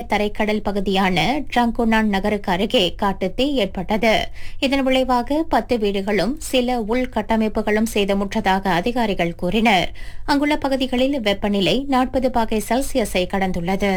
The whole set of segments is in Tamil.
தரைக்கடல் பகுதியான ட்ரங்குனான் நகருக்கு அருகே காட்டுத்தீ ஏற்பட்டது இதன் விளைவாக பத்து வீடுகளும் சில உள்கட்டமைப்புகளும் சேதமுற்றதாக அதிகாரிகள் கூறினர் அங்குள்ள பகுதிகளில் வெப்பநிலை நாற்பது பாகை செல்சியஸை கடந்துள்ளது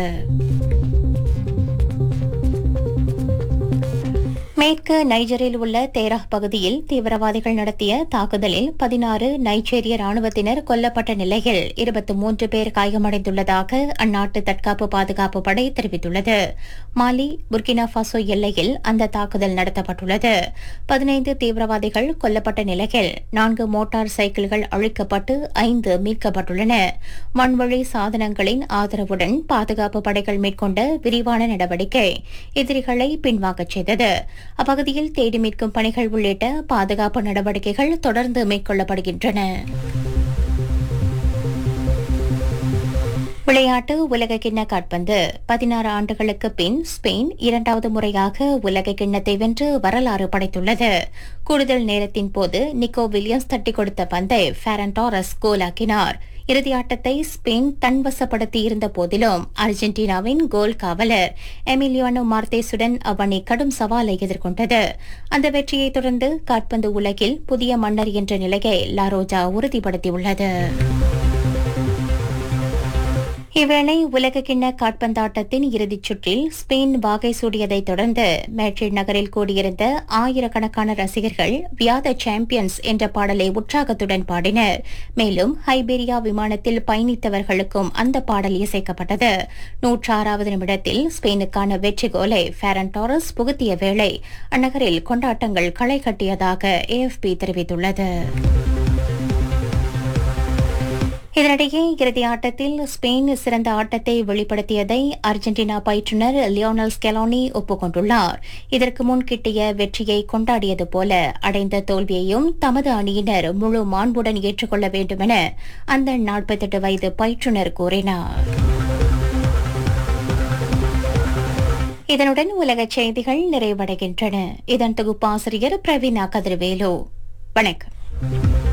மேற்கு நைஜரில் உள்ள தேரா பகுதியில் தீவிரவாதிகள் நடத்திய தாக்குதலில் பதினாறு நைஜீரிய ராணுவத்தினர் கொல்லப்பட்ட நிலையில் இருபத்தி மூன்று பேர் காயமடைந்துள்ளதாக அந்நாட்டு தற்காப்பு பாதுகாப்பு படை தெரிவித்துள்ளது மாலி புர்கினா ஃபாசோ எல்லையில் அந்த தாக்குதல் நடத்தப்பட்டுள்ளது பதினைந்து தீவிரவாதிகள் கொல்லப்பட்ட நிலையில் நான்கு மோட்டார் சைக்கிள்கள் அழிக்கப்பட்டு ஐந்து மீட்கப்பட்டுள்ளன மண்வழி சாதனங்களின் ஆதரவுடன் பாதுகாப்பு படைகள் மேற்கொண்ட விரிவான நடவடிக்கை எதிரிகளை பின்வாங்கச் செய்தது அப்பகுதியில் தேடி மீட்கும் பணிகள் உள்ளிட்ட பாதுகாப்பு நடவடிக்கைகள் தொடர்ந்து மேற்கொள்ளப்படுகின்றன விளையாட்டு உலக கிண்ண காட்பந்து பதினாறு ஆண்டுகளுக்கு பின் ஸ்பெயின் இரண்டாவது முறையாக உலக கிண்ணத்தை வென்று வரலாறு படைத்துள்ளது கூடுதல் நேரத்தின் போது நிக்கோ வில்லியம்ஸ் தட்டி கொடுத்த பந்தை ஃபேரன் டாரஸ் கோலாக்கினார் இறுதி ஆட்டத்தை ஸ்பெயின் தன்வசப்படுத்தி இருந்த போதிலும் அர்ஜென்டினாவின் கோல் காவலர் எமிலியானோ மார்த்தேசுடன் அவ்வணி கடும் சவாலை எதிர்கொண்டது அந்த வெற்றியை தொடர்ந்து காட்பந்து உலகில் புதிய மன்னர் என்ற நிலையை லாரோஜா உறுதிப்படுத்தியுள்ளது இவ்வேளை உலக கிண்ண காட்பந்தாட்டத்தின் இறுதிச் சுற்றில் ஸ்பெயின் வாகை சூடியதைத் தொடர்ந்து மேட்ரிட் நகரில் கூடியிருந்த ஆயிரக்கணக்கான ரசிகர்கள் வியாத சாம்பியன்ஸ் என்ற பாடலை உற்சாகத்துடன் பாடினர் மேலும் ஹைபீரியா விமானத்தில் பயணித்தவர்களுக்கும் அந்த பாடல் இசைக்கப்பட்டது நூற்றாறாவது நிமிடத்தில் ஸ்பெயினுக்கான வெற்றி கோலை ஃபேரன் டாரஸ் புகுத்திய வேளை அந்நகரில் கொண்டாட்டங்கள் களை கட்டியதாக ஏஎஃப்பி தெரிவித்துள்ளது இதனிடையே இறுதி ஆட்டத்தில் ஸ்பெயின் சிறந்த ஆட்டத்தை வெளிப்படுத்தியதை அர்ஜென்டினா பயிற்றுநர் லியோனல் ஸ்கெலோனி ஒப்புக்கொண்டுள்ளார் இதற்கு முன் கிட்டிய வெற்றியை கொண்டாடியது போல அடைந்த தோல்வியையும் தமது அணியினர் முழு மாண்புடன் ஏற்றுக்கொள்ள வேண்டுமென அந்த நாற்பத்தெட்டு வயது பயிற்றுநர் கூறினார் இதனுடன் உலக செய்திகள் நிறைவடைகின்றன இதன் தொகுப்பாசிரியர் பிரவீனா கதிர்வேலு வணக்கம்